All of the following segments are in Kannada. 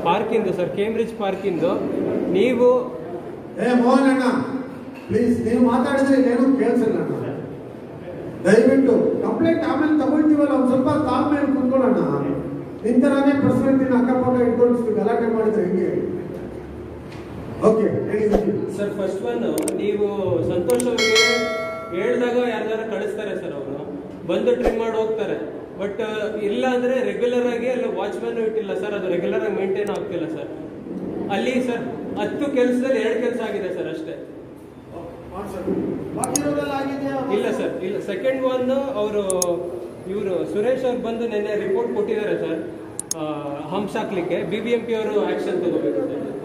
ಪಾರ್ಕಿಂದು ಸರ್ ಕೇಂಬ್ರಿಡ್ಜ್ ಪಾರ್ಕಿಂದು ನೀವು ಏ ಮೋಹನ್ ಅಣ್ಣ ಪ್ಲೀಸ್ ನೀವು ಮಾತಾಡಿದ್ರೆ ಏನು ಕೇಳಿಸಲ್ಲ ಅಣ್ಣ ದಯವಿಟ್ಟು ಕಂಪ್ಲೇಂಟ್ ಆಮೇಲೆ ತಗೊಳ್ತೀವಲ್ಲ ಒಂದ್ ಸ್ವಲ್ಪ ತಾಳ್ಮೆಯಲ್ಲಿ ಕುತ್ಕೊಳ್ಳೋಣ ನಿನ್ ತರಾನೇ ಪರ್ಸನಲ್ ಅಕ್ಕಪಕ್ಕ ಇಟ್ಕೊಂಡು ಗಲಾಟೆ ಮಾಡಿದ್ರೆ ಹೆಂಗೆ ಓಕೆ ಸರ್ ಫಸ್ಟ್ ಒನ್ ನೀವು ಸಂತೋಷ್ ಅವರಿಗೆ ಹೇಳ್ದಾಗ ಯಾರ್ದಾರ ಕಳಿಸ್ತಾರೆ ಸರ್ ಅವರು ಬಂದು ಟ್ರಿಮ್ ಮಾಡಿ ಹೋಗ್ತಾರೆ ಬಟ್ ಇಲ್ಲ ಅಂದ್ರೆ ರೆಗ್ಯುಲರ್ ಆಗಿ ಅಲ್ಲಿ ವಾಚ್ಮ್ಯಾನ್ ಇಟ್ಟಿಲ್ಲ ಸರ್ ಅದು ರೆಗ್ಯುಲರ್ ಆಗಿ ಮೇಂಟೈನ್ ಆಗ್ತಿಲ್ಲ ಸರ್ ಅಲ್ಲಿ ಸರ್ ಹತ್ತು ಕೆಲಸದಲ್ಲಿ ಎರಡು ಕೆಲಸ ಆಗಿದೆ ಸರ್ ಅಷ್ಟೇ ಇಲ್ಲ ಸರ್ ಇಲ್ಲ ಸೆಕೆಂಡ್ ಒನ್ ಅವರು ಇವರು ಸುರೇಶ್ ಅವ್ರು ಬಂದು ನಿನ್ನೆ ರಿಪೋರ್ಟ್ ಕೊಟ್ಟಿದ್ದಾರೆ ಸರ್ ಹಂಪ್ಸ್ ಹಾಕ್ಲಿಕ್ಕೆ ಬಿ ಬಿ ಎಂ ಪಿ ಅವರು ಆಕ್ಷನ್ ತಗೋಬೇಕು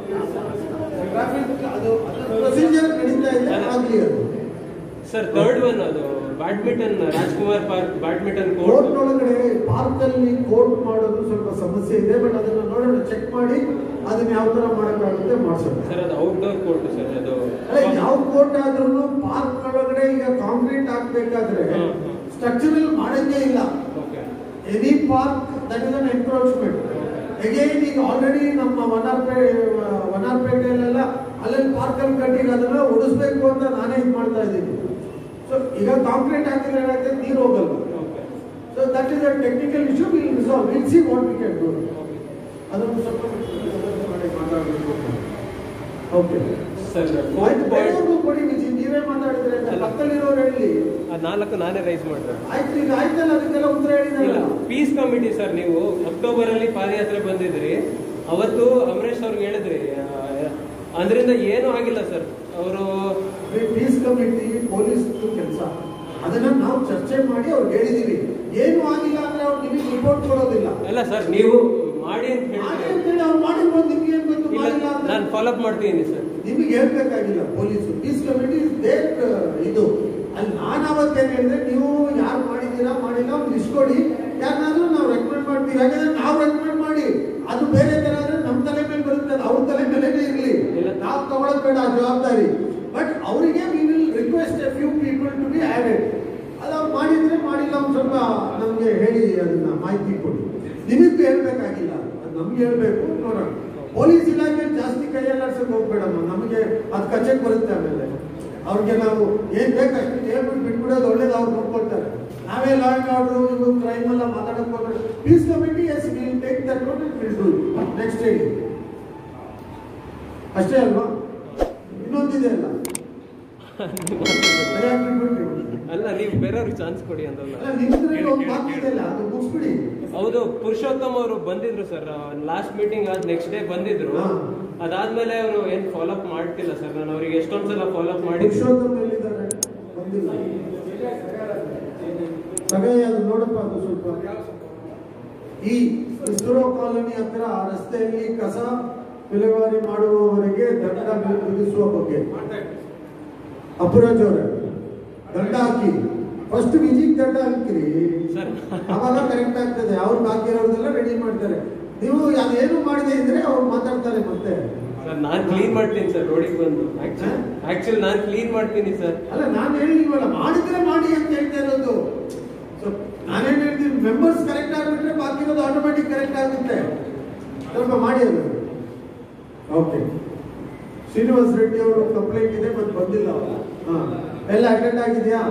ಪ್ರೊಸೀಜರ್ ನಡೀತಾ ಇದೆ ಆಗ್ಲಿ ಅದು ಸರ್ ಥರ್ಡ್ ಒನ್ ಅದು badminton Rajkumar park badminton court court ಒಳಗಡೆ ಪಾರ್ಕ್ ಅಲ್ಲಿ ಕೋರ್ಟ್ ಮಾಡೋದು ಸ್ವಲ್ಪ ಸಮಸ್ಯೆ ಇದೆ ಬಟ್ ಅದನ್ನ ನೋಡೋಣ ಚೆಕ್ ಮಾಡಿ ಅದನ್ನ ಯಾವ ತರ ಮಾಡಕ್ಕಾಗುತ್ತೆ ಮಾಡ್ಸೋಣ ಸರ್ ಅದು ಔಟ್ಡೋರ್ ಕೋರ್ಟ್ ಸರ್ ಅದು ಅಲ್ಲ ಯಾವ ಕೋರ್ಟ್ ಆದ್ರೂ ಪಾರ್ಕ್ ಒಳಗಡೆ ಈಗ ಕಾಂಕ್ರೀಟ್ ಹಾಕ್ಬೇಕಾದ್ರೆ ಹ್ಮ್, ಹ್ಮ್. ಸ್ಟ್ರಕ್ಚರಲ್ ಮಾಡಂಗೇ ಇಲ್ಲ okay any park that is an encroachment again ಈಗ ಆಲ್ರೆಡಿ ನಮ್ಮ ವನಾರ್ಪೇ ವನಾರ್ಪೇಟೆಯಲ್ಲೆಲ್ಲ ಅಲ್ಲಲ್ಲಿ ಪಾರ್ಕ್ ಅಲ್ಲಿ ಕಟ್ಟಿಗೆ ಅದನ್ನ ಉಳಿಸ್ಬೇಕು ಅಂತ ನಾನೇ ಇದು ಮಾಡ್ತಾ ಇದ್ದೀನಿ ಸೊ ಈಗ ಕಾಂಕ್ರೀಟ್ ಹಾಕಿದ್ರೆ ಏನಾಗ್ತದೆ ನೀರು ಹೋಗಲ್ಲ okay so that is a technical issue will resolve will see what we can do ಅದನ್ನು ಸ್ವಲ್ಪ ಮಾಡಿ ಮಾತಾಡಬೇಕು ಓಕೆ ಸರ್ ಫೋರ್ತ್ ಪಾಯಿಂಟ್ ಬೇರೆಯವ್ರಿಗೂ ಕೊಡಿ ವಿಜಿ ನೀವೇ ಮಾತಾಡಿದ್ರೆ ಪಕ್ಕದಲ್ಲಿರೋರು ಹೇಳಿ ಆ ನಾಲ್ಕು ನಾನೇ ರೈಸ್ ಮಾಡಿದೆ ಆಯ್ತು ಈಗ ಆಯ್ತಲ್ಲ ಅದಕ್ಕೆಲ್ಲ ಉತ್ತರ ಇಲ್ಲ ಹೇಳಿದ್ರಲ್ಲ ಪೀಸ್ ಕಮಿಟಿ ಸರ್ ನೀವು ಅಕ್ಟೋಬರ್ ಅಲ್ಲಿ ಪಾದಯಾತ್ರೆ ಬಂದಿದ್ರಿ ಅವತ್ತು ಅಮರೇಶ್ ಅವ್ರಿಗೆ ಹೇಳಿದ್ರಿ ಆ, ಅದರಿಂದ ಏನೂ ಆಗಿಲ್ಲ ಸರ್ ಅವರು ಪೀಸ್ ಕಮಿಟಿ ಪೊಲೀಸ್ ಕೆಲಸ ಅದನ್ನ ನಾವು ಚರ್ಚೆ ಮಾಡಿ ಅವ್ರಿಗೆ ಹೇಳಿದೀವಿ ಏನು ಆಗಿಲ್ಲ ಅಂದ್ರೆ ಅವ್ರು ನಿಮಗೆ ರಿಪೋರ್ಟ್ ಕೊಡೋದಿಲ್ಲ ಅಲ್ಲ ಸರ್ ನೀವು ಮಾಡಿ ಅಂತ ಮಾಡಿ ಹೇಳ್ತೀರಿ ಅಂತೇಳಿ ಅವ್ರು ಮಾಡಿರ್ಬೋದು ನಿಮ್ಗೆ ಏನ್ ಗೊತ್ತು ಇಲ್ಲ ಮಾಡಿಲ್ಲ ನಾನು ಅಂತ ಫಾಲೋ ಅಪ್ ಮಾಡ್ತೀನಿ ಸರ್ ನಿಮಗೆ ಹೇಳ್ಬೇಕಾಗಿಲ್ಲ ಪೊಲೀಸು ಪೀಸ್ ಕಮಿಟಿ ದೇರ್ ಇದು ಅಲ್ಲಿ ನಾನು ಅವತ್ತೇನು ಹೇಳಿದ್ರೆ ನೀವು ಯಾರು ಮಾಡಿದ್ದೀರಾ ಮಾಡಿಲ್ಲ ಅವ್ರು ಇಸ್ಕೊಡಿ ಯಾರನ್ನಾದ್ರೂ ನಾವು ರೆಕಮೆಂಡ್ ಮಾಡ್ತೀವಿ ಹಾಗಾದ್ರೆ ನಾವು ರೆಕಮೆಂಡ್ ಮಾಡಿ ಅದು ಬೇರೆ ತರ ಆದ್ರೆ ನಮ್ಮ ತಲೆ ಮೇಲೆ ಬರುತ್ತೆ ಅದು ಅವ್ರ ತಲೆ ಮೇಲೇನೆ ಇರಲಿ ಇಲ್ಲ. ನಾವು ತಗೊಳ್ಳೋದು ಬೇಡ ಆ ಜವಾಬ್ದಾರಿ ಬಟ್ ಅವರಿಗೆ we will request a few people to be added ಅದು ಅವ್ರು ಮಾಡಿದ್ರೆ ಮಾಡಿಲ್ಲ ಒಂದು ಸ್ವಲ್ಪ ನಮಗೆ ಹೇಳಿ ಅದನ್ನ ಮಾಹಿತಿ ಕೊಡಿ ನಿಮಗೆ ಹೇಳ್ಬೇಕಾಗಿಲ್ಲ ಅದು ನಮ್ಗೆ ಹೇಳ್ಬೇಕು ನೋಡೋಣ ಪೊಲೀಸ್ ಇಲಾಖೆ ಜಾಸ್ತಿ ಕೈಯಲ್ಲಾಡ್ಸಕ್ ಹೋಗ್ಬೇಡಮ್ಮ ನಮಗೆ ಅದು ಕಚೆಗೆ ಬರುತ್ತೆ ಆಮೇಲೆ ಅವ್ರಿಗೆ ನಾವು ಏನ್ ಬೇಕು ಅಷ್ಟು ಹೇಳ್ಬಿಟ್ಟು ಬಿಟ್ಬಿಡೋದು ಒಳ್ಳೇದು ಅವ್ರು ನೋಡ್ಕೊಳ್ತಾರೆ ನಾವೇ ಲಾ ಅಂಡ್ ಆರ್ಡರ್ ಇದು ಕ್ರೈಮ್ ಎಲ್ಲ ಮಾತಾಡಕ್ ಹೋಗ್ಬೇಡ peace committee yes will take that note will do next ಹೇಳಿ ಅಷ್ಟೇ ಅಲ್ವಾ ಇನ್ನೊಂದಿದೆ ಅಲ್ಲ ಸರಿಯಾಗಿ ಬಿಟ್ಬಿಟ್ರಿ ಅಲ್ಲ ನೀವು ಬೇರೆಯವ್ರಿಗೆ ಚಾನ್ಸ್ ಕೊಡಿ ಅಂತಲ್ಲ ಅಲ್ಲ ನಿಮ್ದ್ರಲ್ಲಿ ಒಂದು ಬಾಕಿ ಇದೆಯಲ್ಲ ಅದು ಮುಗಿಸ್ಬಿಡಿ ಹೌದು ಪುರುಷೋತ್ತಮ್ ಅವರು ಬಂದಿದ್ರು ಸರ್ ಲಾಸ್ಟ್ ಮೀಟಿಂಗ್ ಆದ ನೆಕ್ಸ್ಟ್ ಡೇ ಬಂದಿದ್ರು ಹಾ. ಅದಾದ್ಮೇಲೆ ಅವರು ಏನ್ ಫಾಲೋ ಅಪ್ ಮಾಡ್ತಿಲ್ಲ ಸರ್ ನಾನು ಅವ್ರಿಗೆ ಎಷ್ಟೊಂದ್ ಸಲ ಫಾಲೋ ಅಪ್ ಮಾಡಿ ಪುರುಷೋತ್ತಮ ಎಲ್ಲಿದ್ದಾರೆ ಬಂದಿಲ್ಲ ಸಗಯ ಅದು ನೋಡಪ್ಪ ಅದು ಸ್ವಲ್ಪ ಈ ಇಸ್ರೋ ಕಾಲೋನಿ ಹತ್ರ ರಸ್ತೆಯಲ್ಲಿ ಕಸ ವಿಲೇವಾರಿ ಮಾಡುವವರಿಗೆ ದಂಡ ವಿಧಿಸುವ ಬಗ್ಗೆ ಅಪರಾಜ್ ಅವರೇ ದಂಡ ಹಾಕಿ ಫಸ್ಟ್ ವಿಜಿಗ್ ದಂಡ ಹಾಕಿರಿ ಸರ್ ಅವಾಗ ಕರೆಕ್ಟ್ ಆಗ್ತದೆ ಅವ್ರು ಹಾಕಿರೋದೆಲ್ಲ ರೆಡಿ ಮಾಡ್ತಾರೆ ನೀವು ಅದೇನು ಮಾಡದೆ ಇದ್ರೆ ಅವ್ರು ಮಾತಾಡ್ತಾರೆ ಮತ್ತೆ ಸರ್ ನಾನ್ ಕ್ಲೀನ್ ಮಾಡ್ತೀನಿ ಸರ್ ರೋಡಿಗೆ ಬಂದು ಆಕ್ಚುಲಿ ನಾನ್ ಕ್ಲೀನ್ ಮಾಡ್ತೀನಿ ಸರ್ ಅಲ್ಲ ನಾನು ಹೇಳಿಲ್ವಲ್ಲ ಮಾಡಿದ್ರೆ ಮಾಡಿ ಅಂತ ಹೇಳ್ತಾ ಇರೋದು ಸೊ ನಾನೇನ್ ಹೇಳ್ತೀನಿ ಮೆಂಬರ್ಸ್ ಕರೆಕ್ಟ್ ಆಗ್ಬಿಟ್ರೆ ಬಾಕಿ ಇರೋದು ಆಟೋಮೆಟಿಕ್ ಕರೆಕ್ಟ್ ಆಗುತ್ತೆ ಸ್ವಲ್ಪ ಮಾಡಿ ಅದು ಓಕೆ ಶ್ರೀನಿವಾಸ್ ರೆಡ್ಡಿ ಅವರು ಕಂಪ್ಲೇಂಟ್ ಇದೆ ಮತ್ತೆ ಬಂದಿಲ್ಲ ಅವರು ಹಾ ಎಲ್ಲ ಅಟೆಂಡ್ ಆಗಿದೆಯಾ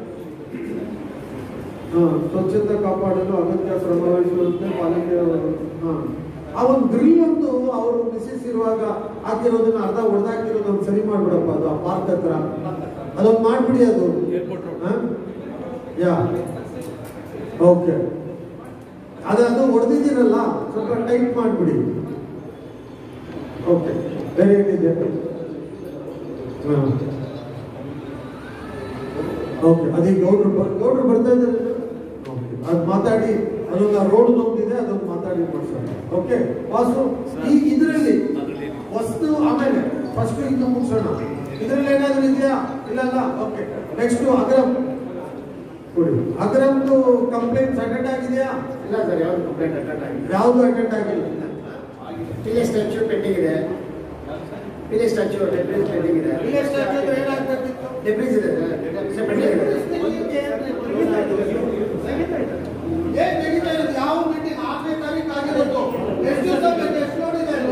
ಹಾ ಸ್ವಚ್ಛತೆ ಕಾಪಾಡಲು ಅಗತ್ಯ ಶ್ರಮ ವಹಿಸುವಂತೆ ಪಾಲಿಕೆ ಹಾ ಆ ಒಂದು ಗ್ರಿಲ್ ಒಂದು ಅವರು ಮಿಸ್ಸಸ್ ಇರುವಾಗ ಹಾಕಿರೋದನ್ನ ಅರ್ಧ ಹೊಡೆದಾಕಿರೋದನ್ನ ಸರಿ ಮಾಡ್ಬಿಡಪ್ಪ ಅದು ಆ ಪಾರ್ಕ್ ಹತ್ರ ಅದೊಂದು ಮಾಡ್ಬಿಡಿ ಅದು ಏರ್ಪೋರ್ಟ್ ರೋಡ್ ಹಾ? ಯಾ ಓಕೆ ಅದು ಅದು ಹೊಡೆದಿದ್ದೀರಲ್ಲ ಸ್ವಲ್ಪ ಟೈಟ್ ಮಾಡಿಬಿಡಿ ಓಕೆ ಬೇರೆ ಏನಿದೆ ಹಾಂ ಓಕೆ ಅದೀಗ ಗೌಡ್ರು ಬರ್ ಗೌಡ್ರು ಬರ್ತಾ ಇದ್ದಾರೆ ಅದು ಮಾತಾಡಿ ಅದೊಂದು ರೋಡ್ ಒಂದಿದೆ ಅದೊಂದು ಮಾತಾಡಿ ಮಾಡ್ಸೋಣ ಓಕೆ ವಾಸು ಈ ಇದರಲ್ಲಿ ವಸ್ತು ಆಮೇಲೆ ಫಸ್ಟ್ ಇನ್ನು ಮುಗಿಸೋಣ ಇದರಲ್ಲಿ ಏನಾದರೂ ಇದೆಯಾ ಇಲ್ಲ ಇಲ್ಲ ಓಕೆ ನೆಕ್ಸ್ಟ್ ಅಗ್ರಮ್ ಕೊಡಿ ಅಗ್ರಮ್ದು ಕಂಪ್ಲೇಂಟ್ ಅಟೆಂಡ್ ಆಗಿದೆಯಾ ಇಲ್ಲ ಸರ್ ಯಾವ್ದು ಕಂಪ್ಲೇಂಟ್ ಅಟೆಂಡ್ ಆಗಿಲ್ಲ ಯಾವುದು ಅಟೆಂಡ್ ಆಗಿಲ್ಲ ಪಿಲೆ ಸ್ಟ್ಯಾಚ್ಯೂ ಪೆಂಡಿಂಗ್ ಇದೆ ಪಿಲೆ ಸ್ಟ್ಯಾಚ್ಯೂ ಡೆಬ್ರಿಸ್ ಪೆಂಡಿಂಗ್ ಇದೆ ಇಲ್ಲೇ ಸ್ಟಾರ್ಟ್ ಆದ್ರೆ ಏನಾಗ್ಬೇಕಿತ್ತು ಡೆಬ್ರಿಸ್ ಇದೆ ಸರ್ ಪೆಂಡಿಂಗ್ ಇದೆ ಏನ್ ತೆಗಿತಾ ಇರೋದು ಯಾವ ಮೀಟಿಂಗ್ ಆರನೇ ತಾರೀಕು ಆಗಿರೋದು ಎಷ್ಟು ದಿವಸ ಬೇಕು ಎಷ್ಟು ನೋಡಿದೆ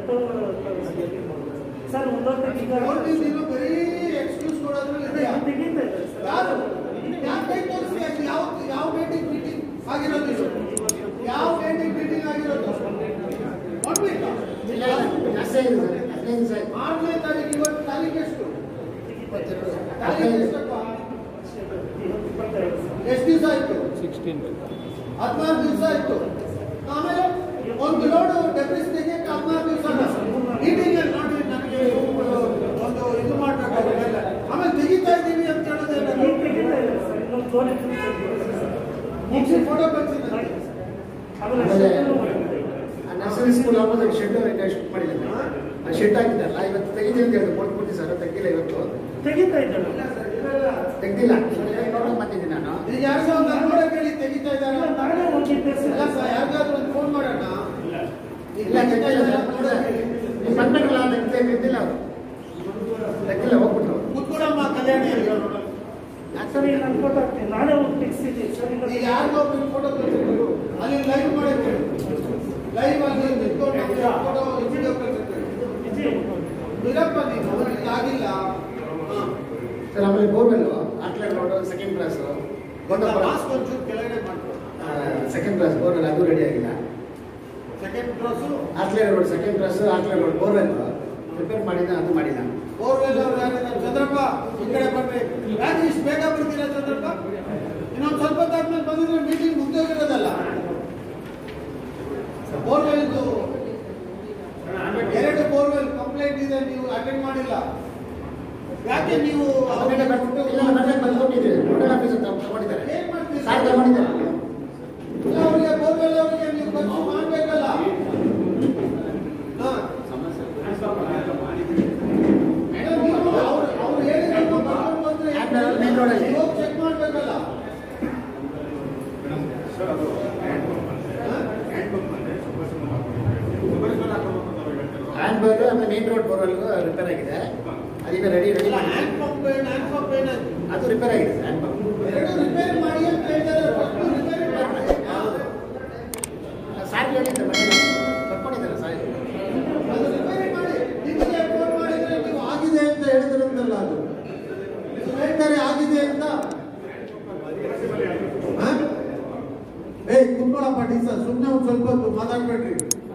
ಸರ್ ಒಂದೊಂದು ಈಗ ನೋಡಿ, ನೀನು ಬರೀ ಎಕ್ಸ್ಕ್ಯೂಸ್ ಕೊಡೋದ್ರಲ್ಲಿ ಇದೆಯಾ? ತೆಗೀತಾ ಇದ್ದಾರೆ ಸರ್ ಯಾರು? ಯಾರ್ ಕೈ ತೋರಿಸಿ ಅದು ಯಾವ ಯಾವ ಮೀಟಿಂಗ್ ಮೀಟಿಂಗ್ ಆಗಿರೋದು ಇದು? ಯಾವ ಮೀಟಿಂಗ್ ಮೀಟಿಂಗ್ ಆಗಿರೋದು ನೋಡ್ಬೇಕಾ? ಇಲ್ಲ ಇಲ್ಲ ಜಾಸ್ತಿ ಆಗಿದೆ ಸರ್ ಹದಿನೈದು ದಿವಸ ಆಯ್ತು ಆರನೇ ತಾರೀಕು ಇವತ್ತು ತಾರೀಕು ಎಷ್ಟು ಇಪ್ಪತ್ತೆರಡು ತಾರೀಕು ಹದಿನೈದು ಎಷ್ಟಪ್ಪ ಇಪ್ಪತ್ತೆರಡು ಸರ್ ಎಷ್ಟು ದಿವಸ ಆಯ್ತು ಸಿಕ್ಸ್ಟೀನ್ ಹದಿನಾರು ದಿವಸ ಆಯ್ತು ಆಮೇಲೆ ಒಂದು ಲೋಡ್ ಡೆಬ್ರಿಸ್ ತೆಗೆಯಕ್ಕೆ ಹದಿನಾರು ದಿವಸ ಮೀಟಿಂಗ್ ಅಲ್ಲಿ ನೋಡಿ ನನಗೆ ಒಂದು ಇದು ಮಾಡ್ಬೇಕಾದ್ರೆ ಆಮೇಲೆ ತೆಗಿತಾ ಇದ್ದೀವಿ ಅಂತ ಹೇಳೋದೇನ ಈಗ ತೆಗೀತಾ ಇದ್ದಾರೆ ಸರ್ ಇನ್ನೊಂದು ಗೋಡೆ ಮುಗಿಸಿ ಫೋಟೋ ಕಳಿಸಿ ನನಗೆ ಆಮೇಲೆ ಆಮೇಲೆ ಶೆಡ್ಡು ಮಾಡಿದ್ದಾರೆ. ಆ ನರ್ಸರಿ ಸ್ಕೂಲ್ ಆಗೋದಕ್ಕೆ ಶೆಡ್ ಶಿಫ್ಟ್ ಮಾಡಿದ್ದಾರೆ ಆ ಶೆಡ್ ಹಾಕಿದ್ದಲ್ಲ ಇವತ್ತು ತೆಗಿತೀನಿ ಅಂತ ಹೇಳಿದ್ರು ಕೊಟ್ಬಿಟ್ಟು ಸರ್ ತೆಗ್ದಿಲ್ಲ ಇವತ್ತು ತೆಗೀತಾ ಇದ್ದಾರೆ ತೆಗ್ದಿಲ್ಲ ನೋಡೋಕೆ ಬಂದಿದ್ದೀನಿ ನಾನು ಈಗ ಯಾರಿಗೋ ಒಂದು ನೋಡ ಕೇಳಿ ತೆಗಿತಾ ಇದ್ದಾರೆ ಇಲ್ಲ, ನಾನೇ ಹೋಗಿದ್ದೆ ಎಲ್ಲ ಸರ್ ಸಹ ಯಾರಿಗಾದ್ರೂ ಒಂದು ಫೋನ್ ಮಾಡೋಣ ಈಗ ಇಲ್ಲ ತೆಗಿತಾ ತೆಗ್ದಿಲ್ಲ ಇದ್ದಾರೆ ಸರ್ ನೋಡೋಕೆ. ನೀವು ಬಂದ್ಬಿಟ್ರಲ್ಲ ತೆಗ್ದೇ ತೆಗ್ದಿಲ್ಲ ಅವರು ತೆಗ್ದಿಲ್ಲ ಹೋಗ್ಬಿಟ್ರು ಕೂತ್ಕೊಡಮ್ಮ ಕಲ್ಯಾಣಿ ಸರ್ ಈಗ ನಾನು ಫೋಟೋ ಹಾಕ್ತೀನಿ ನಾನೇ ಹೋಗಿ ತೆಗ್ಸಿದ್ದೀನಿ ಸರ್ ಇಲ್ಲ ಈಗ ಯಾರಿಗೋ ಒಬ್ರಿಗೆ ಫೋಟೋ ಕಳಿಸಿದ್ರು ಅಲ್ಲಿ ಲೈವ್ ಮಾಡಕ್ಕೆ ಲೈವ್ ಅಲ್ಲಿ ನಿಂತ್ಕೊಂಡು ಫೋಟೋ ವಿಡಿಯೋ ಕಳಿಸಿದ್ರು ವಿಜಯ್ ಇರಪ್ಪ ನೀನು ಈಗ ಆಗಿಲ್ಲ ಹಾ. ಸರ್ ಆಮೇಲೆ borewell outlet road second cross Gondapura mosque ಒಂಚೂರು ಕೆಳಗಡೆ ಮಾಡ್ಕೊ ಸೆಕೆಂಡ್ ಕ್ಲಾಸ್ ಬೋರ್ವೆಲ್ ಅದು ರೆಡಿ ಆಗಿಲ್ಲ second cross outlet road second cross outlet road borewell repair ಮಾಡಿದ ಅದು ಮಾಡಿಲ್ಲ ಬೋರ್ವೆಲ್ ಅವ್ರು ಯಾರಿದ್ದಾರೆ ಚಂದ್ರಪ್ಪ ಈ ಕಡೆ ಬರ್ರಿ ಯಾಕೆ ಇಷ್ಟು ಬೇಗ ಬರ್ತೀರಾ ಚಂದ್ರಪ್ಪ ಇನ್ನೊಂದು ಸ್ವಲ್ಪ ಹೊತ್ತಾದ್ಮೇಲೆ ಬಂದಿದ್ರೆ ಮೀಟಿಂಗ್ ಮುಗ್ದೋಗಿರೋದಲ್ಲ ಬೋರ್ವೆಲ್ದು ಎರಡು ಬೋರ್ವೆಲ್ ಕಂಪ್ಲೇಂಟ್ ಇದೆ ನೀವು ಅಟೆಂಡ್ ಮಾಡಿಲ್ಲ ಯಾಕೆ ನೀವು ಅವರಿಗೆ ಅವ್ರಿಗೆ ಇಲ್ಲ ಮನೆ ಬಂದ್ಕೊಂಡಿದ್ದೀವಿ ನೋಡಲ್ ಆಫೀಸ್ ತಗೊಂಡಿದ್ದಾರೆ ಏನ್ ಮಾಡ್ತೀರಿ? ಸಾರ್ ತಗೊಂಡಿದ್ದಾರೆ ಇಲ್ಲ, ಅವ್ರಿಗೆ ಬೋರ್ವೆಲ್ ಅವರಿಗೆ ನೀವು ಖರ್ಚು ಮಾಡ್ಬೇಕಲ್ಲ ಹಾ. ಮೇಡಮ್, ನೀವು ಅವ್ರು- ಅವ್ರು ಹೇಳಿದ್ದನ್ನು ಬರ್ಕೊಂಡು ಬಂದ್ರೆ ಹ್ಯಾಂಡ್ ಬ್ಯಾಗ್ ಮೇನ್ ರೋಡಲ್ಲಿ. ನೀವು ಹೋಗಿ ಚೆಕ್ ಮಾಡ್ಬೇಕಲ್ಲ ಹ್ಯಾಂಡ್ ಬ್ಯಾಗ್ ಆಮೇಲೆ ಮೇನ್ ರೋಡ್ ಬೋರ್ವೆಲ್ ರಿಪೇರ್ ಆಗಿದೆ ಅದೀಗ ರೆಡಿ ರೆಡಿ ಮಾಡಿ ಹ್ಯಾಂಡ್ ಪಂಪ್ ಏನು ಹ್ಯಾಂಡ್ ಪಂಪ್ ಏನಾದ್ರು ಅದು ರಿಪೇರ್ ಆಗಿದೆ ಹ್ಯಾಂಡ್ ಬ್ಯಾಗ್ ಎರಡು ರಿಪೇರಿ ಮಾಡಿ ಅಂತ ಹೇಳ್ತಾರೆ ಫಸ್ಟ್ ರಿಪೇರಿ ಮಾಡಿ ಸಾರ್ ಹೇಳಿದ್ದಾರೆ ಮನೆ ಬರ್ಕೊಂಡಿದ್ದಾರೆ ಸಾರ್ ಅದು ರಿಪೇರಿ ಮಾಡಿ ನಿಮಗೆ ಫೋನ್ ಮಾಡಿದ್ರೆ ನೀವು ಆಗಿದೆ ಅಂತ ಹೇಳಿದ್ರಂತಲ್ಲ ಅದು ನೀವು ಹೇಳ್ತಾರೆ ಆಗಿದೆ ಅಂತ ಹಾ? ಏಯ್ ಕುತ್ಕೊಳ್ಳಪ್ಪ ಡಿ ಸರ್ ಸುಮ್ಮನೆ ಒಂದು ಸ್ವಲ್ಪ ಹೊತ್ತು ಮಾತಾಡ್ಬೇಡ್ರಿ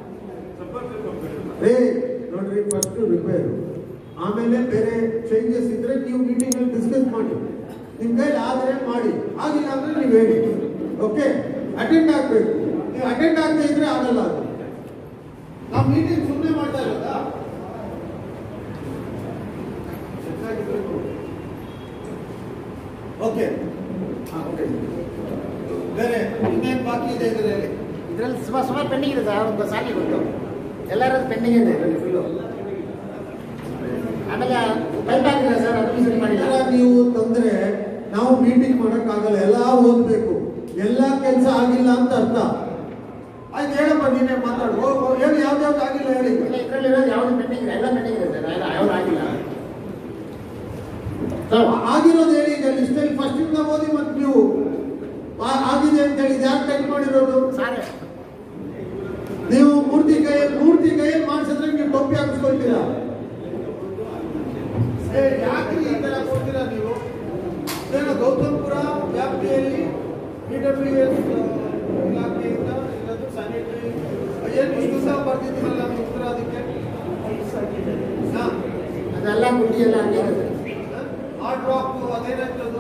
ಏ ನೋಡ್ರಿ ಫಸ್ಟ್ ರಿಪೇರ್ ಆಮೇಲೆ ಬೇರೆ ಚೇಂಜಸ್ ಇದ್ರೆ ನೀವು ಮೀಟಿಂಗ್ ಅಲ್ಲಿ ಡಿಸ್ಕಸ್ ಮಾಡಿ ನಿಮ್ ಕೈಲಿ ಆದ್ರೆ ಮಾಡಿ ಆಗಿಲ್ಲ ಅಂದ್ರೆ ನೀವು ಹೇಳಿ ಓಕೆ ಅಟೆಂಡ್ ಆಗ್ಬೇಕು ನೀವು ಅಟೆಂಡ್ ಆಗದೆ ಇದ್ರೆ ಆಗಲ್ಲ ಅದು ನಾವು ಮೀಟಿಂಗ್ ಸುಮ್ಮನೆ ಮಾಡ್ತಾ ಇರೋದಾ ಓಕೆ ಹಾಂ ಓಕೆ ಬೇರೆ ಇನ್ನೇನು ಬಾಕಿ ಇದೆ ಇದರಲ್ಲಿ ಇದರಲ್ಲಿ ಸುಮಾರು ಸುಮಾರು ಪೆಂಡಿಂಗ್ ಇದೆ ಸರ್ ಒಂದು ಸಾಲಿ ಗೊತ್ತು ಎಲ್ಲರದ್ದು ಪೆಂಡಿಂಗ್ ಇದೆ ಇದರಲ್ಲಿ ಫುಲ್ಲು ಆಮೇಲೆ ಪೈಪ್ ಹಾಕಿಲ್ಲ ಸರ್ ಅದು ಸರಿ ಮಾಡಿಲ್ಲ ಇದೆಲ್ಲ ನೀವು ತಂದ್ರೆ ನಾವು ಮೀಟಿಂಗ್ ಮಾಡಕ್ಕಾಗಲ್ಲ ಎಲ್ಲ ಓದ್ಬೇಕು ಎಲ್ಲ ಕೆಲಸ ಆಗಿಲ್ಲ ಅಂತ ಅರ್ಥ ಆಯ್ತು ಹೇಳಪ್ಪ ನೀನೇ ಮಾತಾಡು ಹೋಗ್ ಹೋಗ್ ಹೇಳಿ ಯಾವ್ದು ಆಗಿಲ್ಲ ಹೇಳಿ ಇಲ್ಲ ಇದರಲ್ಲಿ ಇರೋದು ಯಾವುದು ಪೆಂಡಿಂಗ್ ಇದೆ ಎಲ್ಲ ಪೆಂಡಿಂಗ್ ಇದೆ ಸರ್ ಎಲ್ಲ ಯಾವುದು ಆಗಿಲ್ಲ ಸರ್ ಆ- ಆಗಿರೋದು ಹೇಳಿ ಈಗ ಲಿಸ್ಟಲ್ಲಿ ಫಸ್ಟ್ ಇಂದ ಓದಿ ಮತ್ತೆ ನೀವು ಆ- ಆಗಿದೆ ಅಂತ ಹೇಳಿ ಯಾಕೆ ಟೈಪ್ ಮಾಡಿರೋದು ಸಾರ್ ನೀವು ಮೂರ್ತಿ ಕೈಯಲ್ಲಿ ಮೂರ್ತಿ ಕೈಯಲ್ಲಿ ಮಾಡಿಸಿದ್ರೆ ನೀವು ಟೊಪ್ಪಿ ಹಾಕಿಸ್ಕೊಳ್ತೀರಾ ಏ, ಯಾಕ್ರಿ ಈ ತರ ಕೊಡ್ತೀರಾ ನೀವು ಇದೇನೋ ಗೌತಮ್ಪುರ ವ್ಯಾಪ್ತಿಯಲ್ಲಿ ಪಿ ಡಬ್ಲ್ಯೂ ಎಸ್ ಇಲಾಖೆಯಿಂದ ಇಲ್ಲದು ಸ್ಯಾನಿಟರಿ ಏನು ಇಷ್ಟು ಸಹ ಬರ್ತಿದ್ದೀರಲ್ಲ ನೀವು ಉತ್ತರ ಅದಕ್ಕೆ ಹಾ ಅದೆಲ್ಲ ಗುಂಡಿ ಎಲ್ಲ ಹಂಗೆ ಇದೆ ಆ ಡ್ರಾಪ್ ಅದೇನಾಗ್ತದು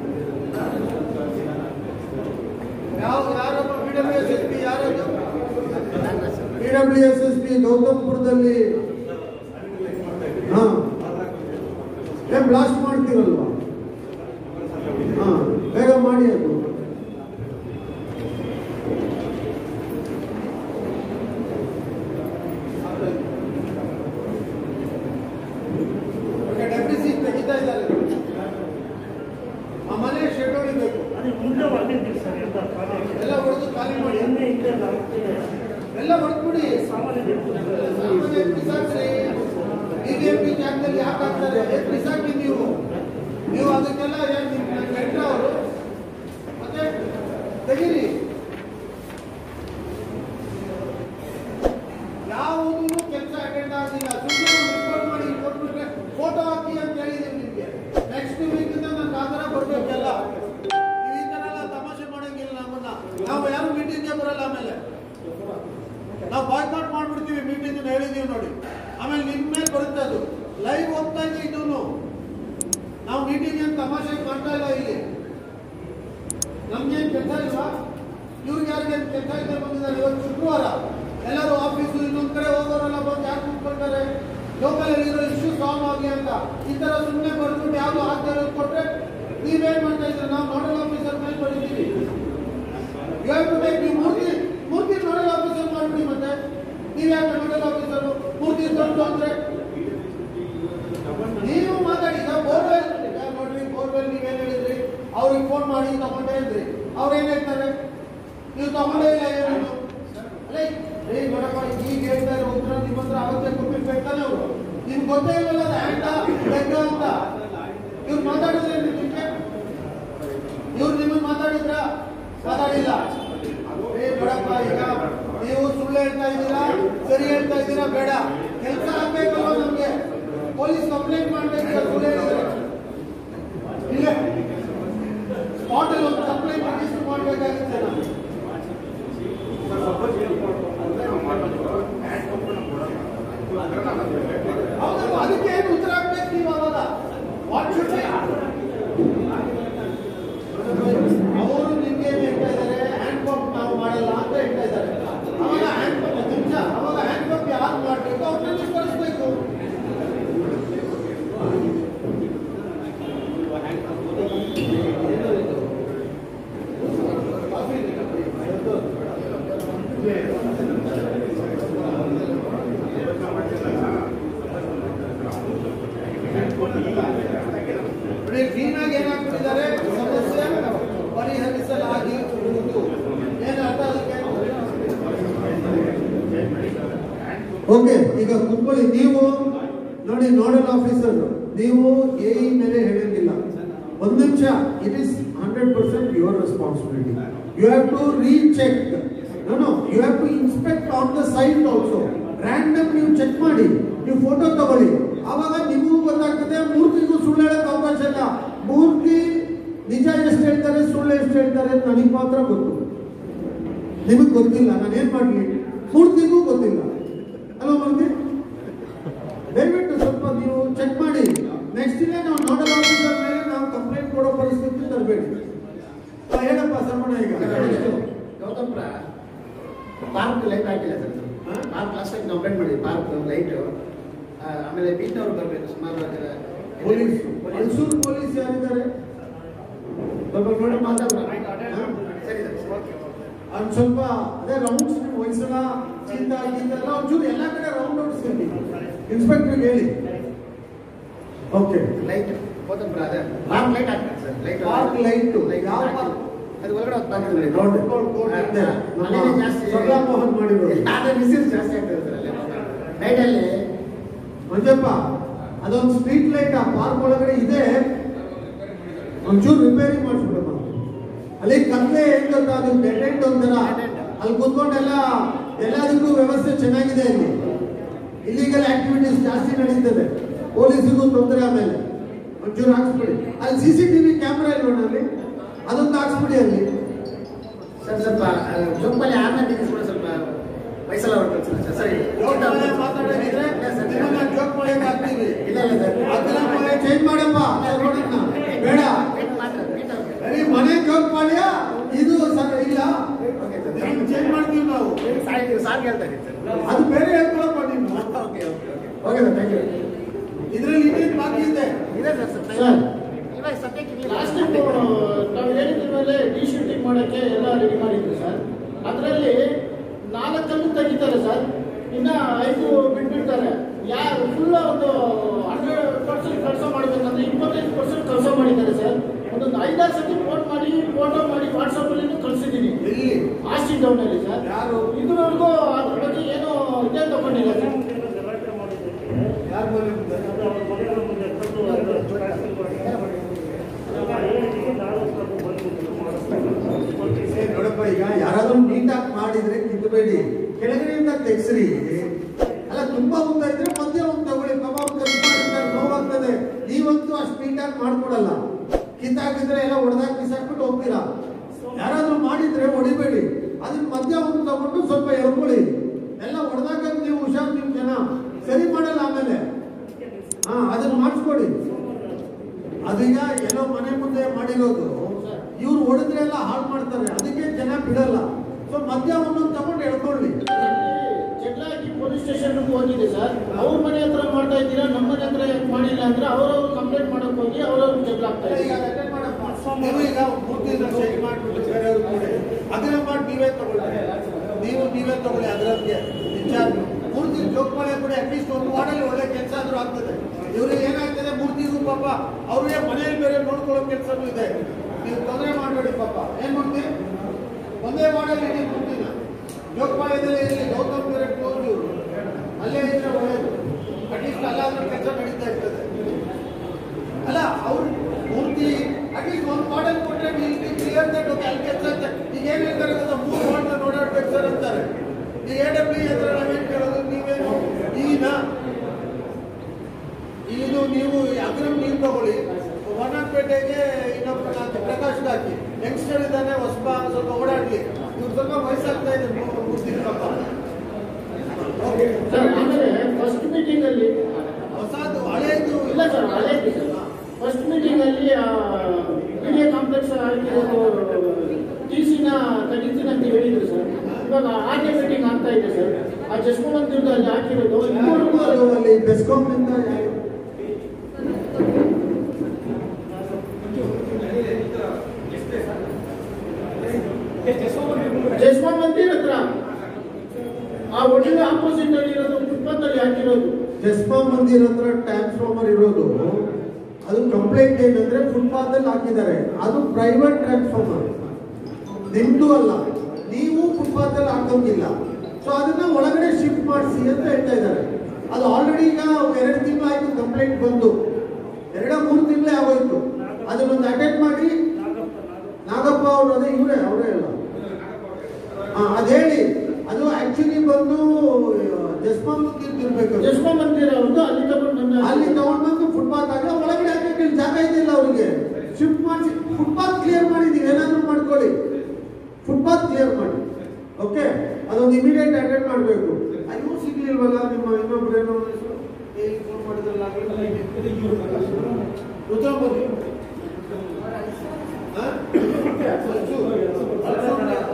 ಯಾವ ಯಾರೊಬ್ಬ P W S S P ಯಾರದು sir P W S S P ಗೌತಮ್ಪುರದಲ್ಲಿ ಹಾ ಏನ್ ಬ್ಲಾಸ್ಟ್ ಮಾಡ್ತೀರಲ್ವಾ ಹಾ ಬೇಗ ಮಾಡಿ ಅದು ತೆಗಿತಾ ಇದ್ದಾರೆ ಆ ಮನೆ ಶೆಡ್ ಹೊಡಿಬೇಕು ಅದೇ ಮುಂದೆ ಹೊಡೆದಿದ್ದೀವಿ ಸರ್ ಎಲ್ಲ ಕಾಲೇಜ್ ಎಲ್ಲ ಹೊಡೆದು ಖಾಲಿ ಮಾಡಿ ಎಣ್ಣೆ ಇದೆ ಎಲ್ಲ ಆಗ್ತಿದೆ. ಎಲ್ಲ ಹೊಡೆದ್ಬಿಡಿ ಸಾಮಾನ್ಯ ಸಾಮಾನ್ಯ ಬಿಸಾಕ್ರಿ ಬಿಜೆಪಿ ಜಾಗದಲ್ಲಿ ಯಾಕೆ ಹಾಕ್ತಾರೆ ಏನ್ ಬಿಸಾಕಿ ನೀವು ನೀವು ಅದಕ್ಕೆಲ್ಲ ಏನ್ ನಿಮ್ ಕೆಟ್ರ ಅವರು ಮತ್ತೆ ತೆಗೀರಿ ಯಾವುದೂ ಕೆಲಸ ಅಟೆಂಡ್ ಮೀಟಿಂಗ್ ಏನ್ ತಮಾಷೆ ಮಾಡ್ತಾ ಇಲ್ಲ ಇಲ್ಲಿ ನಮ್ಗೇನ್ ಕೆಲಸ ಇಲ್ವಾ ಇವ್ರಿಗೆ ಯಾರಿಗೆ ಕೆಲಸ ಇದೆ ಬಂದಿದ್ದಾರೆ ಇವತ್ತು ಶುಕ್ರವಾರ ಎಲ್ಲರೂ ಆಫೀಸು ಇನ್ನೊಂದ್ ಕಡೆ ಹೋಗೋರೆಲ್ಲ ಬಂದು ಯಾಕೆ ಕೂತ್ಕೊಳ್ತಾರೆ ಲೋಕಲ್ ಅಲ್ಲಿ ಇರೋ ಇಶ್ಯೂ ಸಾಲ್ವ್ ಆಗಲಿ ಅಂತ ಈ ತರ ಸುಮ್ಮನೆ ಬರ್ಬಿಟ್ಟು ಯಾವ್ದು ಆಗ್ತಾ ಇರೋದು ಕೊಟ್ರೆ ನೀವೇನ್ ಮಾಡ್ತಾ ಇದ್ರೆ ನಾವು ನೋಡಲ್ ಆಫೀಸರ್ ಮೇಲೆ ಬರೀತೀವಿ ಯು ಹ್ಯಾವ್ ಟು ಮೇಕ್ ನೀವು ಮೂರ್ತಿ ಮೂರ್ತಿ ನೋಡಲ್ ಆಫೀಸರ್ ಮಾಡ್ಬಿಡಿ ಮತ್ತೆ ನೀವ್ ಯಾಕೆ ನೋಡಲ್ ಆಫೀಸರ್ ಮೂರ್ತಿ ತಂದು ಅಂದ್ರೆ ನೀವು ಮಾತಾಡಿ ಈಗ ಬೋರ್ವೆಲ್ ನೋಡ್ರಿ ಬೋರ್ವೆಲ್ ನೀವೇನ್ ಹೇಳಿದ್ರಿ ಅವ್ರಿಗೆ ಫೋನ್ ಮಾಡಿ ತಗೊಂಡೇ ಇದ್ರಿ ಅವ್ರು ಏನ್ ಹೇಳ್ತಾರೆ ನೀವು ತಗೊಂಡೇ ಇಲ್ಲ ಏನು ಅಲ್ಲೇ ಏ ನೋಡಪ್ಪ ಈಗ ಹೇಳ್ತಾರೆ ಉತ್ತರ ನಿಮ್ಮ ಹತ್ರ ಅವತ್ತೇ ಕೊಟ್ಟಿರ್ಬೇಕಾನೆ ಅವರು ನಿಮ್ಗೆ ಗೊತ್ತೇ ಇಲ್ಲಲ್ಲ ಅದು ಹ್ಯಾಂಡ ಲೆಕ್ಕ ಅಂತ ಇವ್ರು ಮಾತಾಡಿದ್ರೆ ನಿಮ್ಗೆ ಇವ್ರು ನಿಮ್ಮನ್ನ ಮಾತಾಡಿದ್ರ ಮಾತಾಡಿಲ್ಲ ಏ ನೋಡಪ್ಪ ಈಗ ನೀವು ಸುಳ್ಳು ಹೇಳ್ತಾ ಇದ್ದೀರಾ ಸರಿ ಹೇಳ್ತಾ ಇದ್ದೀರಾ ಬೇಡ ಕೆಲಸ ಆಗ್ಬೇಕಲ್ವ ನಮ್ಗೆ ಪೊಲೀಸ್ ಕಂಪ್ಲೇಂಟ್ ಮಾಡ್ಬೇಕು ಸುಳ್ಳು ಹೇಳಿದ್ರೆ ಇಲ್ಲ ಸ್ಪಾಟ್ ಅಲ್ಲಿ ಒಂದು ಕಂಪ್ಲೇಂಟ್ ರಿಜಿಸ್ಟರ್ ಮಾಡ್ಬೇಕಾಗುತ್ತೆ ನಾವು ಹೌದಲ್ವಾ ಅದಕ್ಕೆ ಏನು ಉತ್ತರ ಆಗ್ಬೇಕು ನೀವು ಅವಾಗ ವಾಟ್ ಶುಡ್ ಅವರು ನಿಮ್ಗೆ ಏನ್ ಹೇಳ್ತಾ ಇದ್ದಾರೆ ಹ್ಯಾಂಡ್ ಪಂಪ್ ನಾವು ಮಾಡಲ್ಲ ಅಂತ ಹೇಳ್ತಾ ಇದ್ದಾರೆ ಅವಾಗ ಹ್ಯಾಂಡ್ ಪಂಪ್ ನಿಮಿಷ ಅವಾಗ ಹ್ಯಾಂಡ್ ಪಂಪ್ ಯಾರು ಮಾಡ್ಬೇಕು ಅವ್ರನ್ನ ಕಳಿಸ್ಬೇಕು ನೋಡಿ ಕ್ಲೀನಾಗಿ ಏನಾಗ್ಬಿಟ್ಟಿದ್ದಾರೆ ಸಮಸ್ಯೆ ಪರಿಹರಿಸಲಾಗಿ ಏನು ಅರ್ಥ ಅದಕ್ಕೆ ಓಕೆ ಈಗ ಕುತ್ಕೊಳ್ಳಿ ನೀವು ನೋಡಿ ನೋಡಲ್ ಆಫೀಸರ್ ನೀವು ಎ ಮೇಲೆ ಹೇಳಂಗಿಲ್ಲ ಒಂದು ನಿಮಿಷ it is hundred percent your responsibility you have to recheck no no you have to inspect on the site also random ನೀವು ಚೆಕ್ ಮಾಡಿ ನೀವು ಫೋಟೋ ತಗೊಳ್ಳಿ ಆವಾಗ ನಿಮಗೂ ಗೊತ್ತಾಗ್ತದೆ ಮೂರ್ತಿಗೂ ಸುಳ್ಳು ಹೇಳಕ್ ಅವಕಾಶ ಇಲ್ಲ ಮೂರ್ತಿ ನಿಜ ಎಷ್ಟು ಹೇಳ್ತಾರೆ ಸುಳ್ಳು ಎಷ್ಟು ಹೇಳ್ತಾರೆ ಅಂತ ನನಗೆ ಮಾತ್ರ ಗೊತ್ತು ನಿಮಗೆ ಗೊತ್ತಿಲ್ಲ ನಾನು ಏನ್ ಮಾಡ್ಲಿ ಮೂರ್ತಿಗೂ ಗೊತ್ತಿಲ್ಲ ಅಲ್ವಾ ಮೂರ್ತಿ ದಯವಿಟ್ಟು ಸ್ವಲ್ಪ ನೀವು ಚೆಕ್ ಮಾಡಿ ನೆಕ್ಸ್ಟ್ ಡೇ ನಾವು ನೋಡಲ್ ಆಫೀಸರ್ ಮೇಲೆ ನಾವು ಕಂಪ್ಲೇಂಟ್ ಕೊಡೋ ಪರಿಸ್ಥಿತಿ ತರಬೇಡಿ ಆ, ಹೇಳಪ್ಪ ಸರ್ಮಣ ಈಗ next. ಗೌತಮ್ರ ಪಾರ್ಕ್ ಲೈಟ್ ಹಾಕಿಲ್ಲ ಸರ್ ಹಾ? ಪಾರ್ಕ್ ಲಾಸ್ಟ್ ಟೈಮ್ ಕಂಪ್ಲೇಂಟ್ ಮಾಡಿ ಪಾರ್ಕ್ ಲೈಟ್ ಆಮೇಲೆ ಬೀಚ್ನವ್ರು ಬರಬೇಕು ಸುಮಾರು ಜನ ಪೊಲೀಸ್ ಮೈಸೂರು ಪೊಲೀಸ್ ಯಾರಿದ್ದಾರೆ ಸ್ವಲ್ಪ ನೋಡಿ ಮಾತಾಡೋಣ ಹಾ? ಸರಿ ಸರ್ ಓಕೆ ಅವ್ನು ಸ್ವಲ್ಪ ಅದೇ ರೌಂಡ್ಸ್ ಹೊಯ್ಸಳ ಚೀತ ಗೀತೆಲ್ಲ ಒಂಚೂರು ಎಲ್ಲ ಕಡೆ ರೌಂಡ್ ಹೊಡಿಸ್ತೀನಿ ಇನ್ಸ್ಪೆಕ್ಟರ್ಗೆ ಹೇಳಿ ಓಕೆ ಲೈಟ್ ಗೌತಮ್ರ ಅದೇ ಪಾರ್ಕ್ ಲೈಟ್ ಹಾಕ್ತಾರೆ ಸರ್ ಲೈಟ್ Park light? ಯಾವ park? ಅದು ಒಳಗಡೆ ಹೊತ್ತು ಹಾಕಿದ್ರೆ ನೋಡಿ, ನೋಡಿ, ನೋಡಿ, ಇದೆ. ನಮ್ಮ ಜಾಸ್ತಿ ಸರ್ದಾರ್ ಮೋಹನ್ ಮಾಡಿರೋದು. ಅದೇ ಮಿಸ್ಯೂಸ್ ಜಾಸ್ತಿ ಆಗ್ತದೆ ಸರ್ ಅಲ್ಲಿ ನೈಟಲ್ಲಿ ಮಂಜಪ್ಪ ಅದೊಂದು ಸ್ಟ್ರೀಟ್ ಲೈಟ್ ಆ ಪಾರ್ಕ್ ಒಳಗಡೆ ಇದೆ ಒಂಚೂರು ರಿಪೇರಿ ಮಾಡಿಸ್ಬಿಡಮ್ಮ ಅಲ್ಲಿ ಕತ್ಲೆ ಏನ್ ಗೊತ್ತಾ ಅದು ಡೆಡ್ ಎಂಡ್ ಒಂಥರ ಅಲ್ಲಿ ಕುತ್ಕೊಂಡೆಲ್ಲ ಎಲ್ಲದಕ್ಕೂ ವ್ಯವಸ್ಥೆ ಚೆನ್ನಾಗಿದೆ ಅಲ್ಲಿ ಇಲ್ಲಿಗಲ್ ಆಕ್ಟಿವಿಟೀಸ್ ಜಾಸ್ತಿ ನಡೀತದೆ ಪೊಲೀಸಿಗೂ ತೊಂದರೆ ಆಮೇಲೆ ಒಂಚೂರು ಹಾಕ್ಸ್ಬಿಡಿ ಅಲ್ಲಿ ಸಿ ಸಿ ಟಿವಿ ಕ್ಯಾಮ್ರಾ ಇಲ್ವಣ ಅಲ್ಲಿ ಅದೊಂದು ಹಾಕ್ಸ್ಬಿಡಿ ಅಲ್ಲಿ ಸರ್ ಸ್ವಲ್ಪ ಜೊಪ್ಪಲ್ಲಿ ಆಮೇಲೆ ನಿಲ್ಲಿಸ್ಬಿಡಿ ಸ್ವಲ್ಪ ವಯಸ್ಸೆಲ್ಲ ಹೊರಟು ಸರ್ ಸರಿ ಮಾತಾಡೋದಿದ್ರೆ ನಿಮ್ಮನ್ನ ಜೋಕ್ ಮಾಡಕ್ಕೆ ಹಾಕ್ತೀವಿ ಇಲ್ಲ ಇಲ್ಲ ಸರ್ ಅದನ್ನ ಚೇಂಜ್ ಮಾಡಪ್ಪ ಸರ್ವಣನ್ನ. ಬೇಡ ವೇಟ್ ಮಾತ್ರ ವೇಟ್ ಅವ್ರಿಗೆ. ಬರೀ ಮನೆ ಜೋಕ್ ಮಾಡ್ಯಾ ಇದು ಸರ್ ಇಲ್ಲ ಓಕೆ ಸರ್ ಚೇಂಜ್ ಮಾಡ್ತೀವಿ ನಾವು ಸಾರಿ ನೀವು ಸಾರ್ ಹೇಳ್ತಾ ಇದ್ದೀರಿ ಸರ್ ಅದು ಬೇರೆ ಹೇಳ್ಕೊಳಪ್ಪ ನೀನು okay okay okay sir thank you ಇದ್ರಲ್ಲಿ ಇನ್ನೇನು ಬಾಕಿ ಇದೆ ಇದೆ ಸರ್ ಸರ್ ಸರ್. ಇವಾಗ ಸದ್ಯಕ್ಕೆ ಲಾಸ್ಟ್ ಟೈಮ್ ನಾವು ಹೇಳಿದ್ರ ಮೇಲೆ ಡಿ ಶೂಟಿಂಗ್ ಮಾಡೋಕ್ಕೆ ಎಲ್ಲ ರೆಡಿ ಮಾಡಿದ್ವಿ ಸರ್ ಅದರಲ್ಲಿ ನಾಲ್ಕನ್ನು ತೆಗಿತಾರೆ ಸರ್ ಇನ್ನ ಐದು ಬಿಟ್ಬಿಡ್ತಾರೆ ಯಾರು ಫುಲ್ ಒಂದು ಹಂಡ್ರೆಡ್ ಪರ್ಸೆಂಟ್ ಕೆಲಸ ಮಾಡಬೇಕಂದ್ರೆ ಇಪ್ಪತ್ತೈದು ಪರ್ಸೆಂಟ್ ಕೆಲಸ ಮಾಡಿದ್ದಾರೆ ಸರ್ ಒಂದೊಂದು ಐದಾರು ಸತಿ ಫೋನ್ ಮಾಡಿ ಫೋಟೋ ಮಾಡಿ ವಾಟ್ಸಪ್ಪಲ್ಲಿ ಕಳಿಸಿದ್ದೀನಿ ಎಲ್ಲಿ ಆಸ್ಟಿ ಡೌನಲ್ಲಿ ಸರ್ ಯಾರು ಇದುವರೆಗೂ ಅದ್ರ ಬಗ್ಗೆ ಏನೋ ಇದೇ ತಗೊಂಡಿಲ್ಲ ಸರ್ ಯಾರ ಮನೆ ಮುಂದೆ? ಏ, ನೋಡಪ್ಪ ಈಗ ಯಾರಾದ್ರೂ ನೀಟಾಗಿ ಮಾಡಿದ್ರೆ ಕಿತ್ತಬೇಡಿ ಕೆಳಗಡೆಯಿಂದ ತೆಗ್ಸ್ರಿ ಅಲ್ಲ ತುಂಬಾ ಉದ್ದ ಇದ್ರೆ ಮಧ್ಯ ಒಂದು ತಗೊಳ್ಳಿ ಕಬಾಬ್ ಕಟ್ ಮಾಡಿದ್ರೆ ನೋವಾಗ್ತದೆ ನೀವಂತೂ ಅಷ್ಟು ನೀಟಾಗಿ ಮಾಡ್ಕೊಡಲ್ಲ ಕಿತ್ತಾಕಿದ್ರೆ ಎಲ್ಲ ಹೊಡೆದಾಕಿ ಬಿಸಾಕ್ಬಿಟ್ಟು ಹೋಗ್ತೀರಾ ಯಾರಾದ್ರೂ ಮಾಡಿದ್ರೆ ಹೊಡಿಬೇಡಿ ಅದನ್ನ ಮಧ್ಯ ಒಂದು ತಗೊಂಡು ಸ್ವಲ್ಪ ಎಳ್ಕೊಳ್ಳಿ ಎಲ್ಲ ಹೊಡೆದಾಗ ನೀವು ಹುಷಾರ್ ನಿಮ್ ಜನ ಸರಿ ಮಾಡಲ್ಲ ಆಮೇಲೆ ಹಾ ಅದನ್ನ ಮಾಡಿಸ್ಕೊಡಿ ಅದೀಗ ಏನೋ ಮನೆ ಮುಂದೆ ಮಾಡಿರೋದು ಇವ್ರು ಹೊಡೆದ್ರೆ ಎಲ್ಲ ಹಾಳು ಮಾಡ್ತಾರೆ ಅದಕ್ಕೆ ಜನ ಬಿಡಲ್ಲ ಸೊ ಮಧ್ಯ ಒಂದೊಂದು ತಗೊಂಡು ಎಳ್ಕೊಳ್ಳಿ ಚೆಟ್ಲಾಗಿ ಪೊಲೀಸ್ ಸ್ಟೇಷನ್ ಹೋಗಿದೆ ಸರ್ ಅವ್ರ ಮನೆ ಹತ್ರ ಮಾಡ್ತಾ ಇದ್ದೀರಾ ನಮ್ಮ ಮನೆ ಹತ್ರ ಯಾಕೆ ಮಾಡಿಲ್ಲ ಅಂದ್ರೆ ಅವ್ರವ್ರು ಕಂಪ್ಲೇಂಟ್ ಮಾಡಕ್ ಹೋಗಿ ಅವ್ರವ್ರು ಜಗಳಾಗ್ತಾ ಈಗ ಇದ್ದಾರೆ ಅದನ್ನೇ ಮಾಡಪ್ಪ. ನೀವು ಈಗ ಮೂರ್ತಿನ ಚೇಂಜ್ ಮಾಡ್ಬಿಟ್ಟು ಬೇರೆಯವ್ರು ಕೊಡಿ ಅದನ್ನ ಮಾಡಿ ನೀವೇ ತಗೊಳ್ಳಿ ನೀವು ನೀವೇ ತಗೊಳ್ಳಿ ಅದರಕ್ಕೆ ಇನ್ಚಾರ್ಜ್ ಮೂರ್ತಿ ಜೋಗ್ಪಾಳೆ ಕೊಡಿ ಅಟ್ಲೀಸ್ಟ್ ಒಂದು ವಾರ್ಡಲ್ಲಿ ಒಳ್ಳೆ ಕೆಲಸ ಆದ್ರೂ ಆಗ್ತದೆ ಇವ್ರಿಗೆ ಏನಾಗ್ತದೆ ಮೂರ್ತಿಗೂ ಪಾಪ ಅವ್ರಿಗೆ ಮನೆಯಲ್ಲಿ ಬೇರೆ ನೋಡ್ಕೊಳ್ಳೋ ಕೆಲಸನೂ ಇದೆ ನೀವು ತೊಂದರೆ ಮಾಡಬೇಡಿ ಪಾಪ ಏನ್ ಮಾಡ್ತೀವಿ ಒಂದೇ ವಾರ್ಡಲ್ಲಿ ನೀವು ಮೂರ್ತಿನ ಜೋಗ್ಪಾಳ್ಯದಲ್ಲಿ ಇರಲಿ ಗೌತಮ್ ಬೇರೆ ಕ್ಲೋಸ್ ಇವರು ಅಲ್ಲೇ ಇದ್ರೆ ಒಳ್ಳೇದು ಅಟ್ಲೀಸ್ಟ್ ಅಲ್ಲಾದ್ರೂ ಕೆಲಸ ನಡೀತಾ ಇರ್ತದೆ ಅಲ್ಲ ಅವ್ರು ಪೂರ್ತಿ ಅಟ್ಲೀಸ್ಟ್ ಒಂದು ಮಾಡೆಲ್ ಕೊಟ್ರೆ ಕ್ಲಿಯರ್ ದಟ್ ಓಕೆ ಅಲ್ಲಿ ಕೆಲಸ ಅಂತ ಈಗ ಏನ್ ಹೇಳ್ತಾರೆ ಗೊತ್ತಾ ಮೂರು ಮಾಡೆಲ್ ಓಡಾಡ್ಬೇಕು ಸರ್ ಅಂತಾರೆ ಈ ಎ ಡಬ್ಲ್ಯೂ ಹತ್ರ ನಾವೇನ್ ಕೇಳೋದು ನೀವೇನು ಈಗ ಇದು ನೀವು ಅಗ್ರಮ್ ನೀರು ತಗೊಳ್ಳಿ ವನಪೇಟೆಗೆ ಇನ್ನೊಬ್ಬ ನಾಲ್ಕು ಪ್ರಕಾಶ್ ಹಾಕಿ ಯಂಗ್ಸ್ಟರ್ ಇದ್ದಾನೆ ಹೊಸಬ ಸ್ವಲ್ಪ ಓಡಾಡ್ಲಿ ಇವ್ರು ಸ್ವಲ್ಪ ವಯಸ್ಸಾಗ್ತಾ ಇದೆ ಮೂರು ಮೂರು ದಿನ ಪಾಪ ಓಕೆ ಸರ್ ಆಮೇಲೆ ಫಸ್ಟ್ ಮೀಟಿಂಗ್ ಅಲ್ಲಿ ಹೊಸದು ಹಳೇದು ಇಲ್ಲ ಸರ್ ಹಳೆ ಫಸ್ಟ್ ಮೀಟಿಂಗ್ ಅಲ್ಲಿ ವಿಡಿಯೋ ಕಾಂಪ್ಲೆಕ್ಸ್ ಆಗಿರೋದು ಟಿ ಸಿನ ತೆಗಿತೀನಿ ಅಂತ ಹೇಳಿದ್ರು ಸರ್ ಇವಾಗ ಆರ್ಯ ಮೀಟಿಂಗ್ ಆಗ್ತಾ ಇದೆ ಸರ್ ಆ ಜಸ್ಮಂದಿರದಲ್ಲಿ ಹಾಕಿರೋದು ಇನ್ನೂರು ಅದು ಅಲ್ಲಿ ಬೆಸ್ಕಾಂ ಇಂದ ಯಾರು- ಜಸ್ಮಾ ಮಂದಿರ್ ಹತ್ರ ಆ ಹೋಟೆಲ್ ಆಪೋಸಿಟ್ ಅಲ್ಲಿ ಇರೋದು ಫುಟ್ಪಾತ್ ಅಲ್ಲಿ ಹಾಕಿರೋದು ಜಸ್ಮಾ ಮಂದಿರ್ ಹತ್ರ ಟ್ರಾನ್ಸ್ಫಾರ್ಮರ್ ಇರೋದು ಅದು ಕಂಪ್ಲೇಂಟ್ ಏನಂದ್ರೆ ಫುಟ್ಪಾತ್ ಅಲ್ಲಿ ಹಾಕಿದ್ದಾರೆ ಅದು ಪ್ರೈವೇಟ್ ಟ್ರಾನ್ಸ್ಫಾರ್ಮರ್ ನಿಮ್ದು ಅಲ್ಲ ನೀವು ಫುಟ್ಪಾತ್ ಅಲ್ಲಿ ಹಾಕೋಂಗಿಲ್ಲ ಸೊ ಅದನ್ನ ಒಳಗಡೆ ಶಿಫ್ಟ್ ಮಾಡಿಸಿ ಅಂತ ಹೇಳ್ತಾ ಇದ್ದಾರೆ ಅದು ಆಲ್ರೆಡಿ ಈಗ ಎರಡು ತಿಂಗಳು ಆಯ್ತು ಕಂಪ್ಲೇಂಟ್ ಬಂದು ಎರಡ ಮೂರು ತಿಂಗಳೇ ಆಗೋಯ್ತು ಅದನ್ನೊಂದು ಅಟೆಂಡ್ ಮಾಡಿ ನಾಗಪ್ಪ ಅವರು ಅದೇ ಇವರೇ ಅವರೇ ಅಲ್ಲ ಹಾ ಅದು ಹೇಳಿ ಅದು ಆಕ್ಚುಲಿ ಬಂದು ಜಸ್ಮಾ ಮಂದಿರ್ ಇರ್ಬೇಕು ಅದು. ಜಸ್ಮಾ ಮಂದಿರ್ ಅವ್ರದ್ದು ಅಲ್ಲಿ ತಗೊಂಡು ಬಂದ ಅಲ್ಲಿ ತಗೊಂಡ್ಬಂದು ಫುಟ್ಪಾತ್ ಆಗಿ ಒಳಗಡೆ ಹಾಕಕ್ಕೆ ಇಲ್ಲಿ ಜಾಗ ಇದೆಯಲ್ಲ ಅವರಿಗೆ ಶಿಫ್ಟ್ ಮಾಡಿಸಿ ಫುಟ್ಪಾತ್ ಕ್ಲಿಯರ್ ಮಾಡಿದೀವಿ ಏನಾದ್ರೂ ಮಾಡ್ಕೊಳ್ಳಿ ಫುಟ್ಪಾತ್ ಕ್ಲಿಯರ್ ಮಾಡಿ ಓಕೆ ಅದೊಂದು ಇಮಿಡಿಯೇಟ್ ಅಟೆಂಡ್ ಮಾಡಬೇಕು ಅಯ್ಯೋ ಸಿಗ್ಲಿಲ್ವಲ್ಲ ನಿಮ್ಮ ಇನ್ನೊಬ್ರು ಏನೋ ಹೆಸರು? ಏ, ಫೋನ್ ಮಾಡಿದ್ರಲ್ಲ ರುದ್ರಮುನಿ ಹಾ? ಅಲ್ಸು. ಅಲ್ಸು.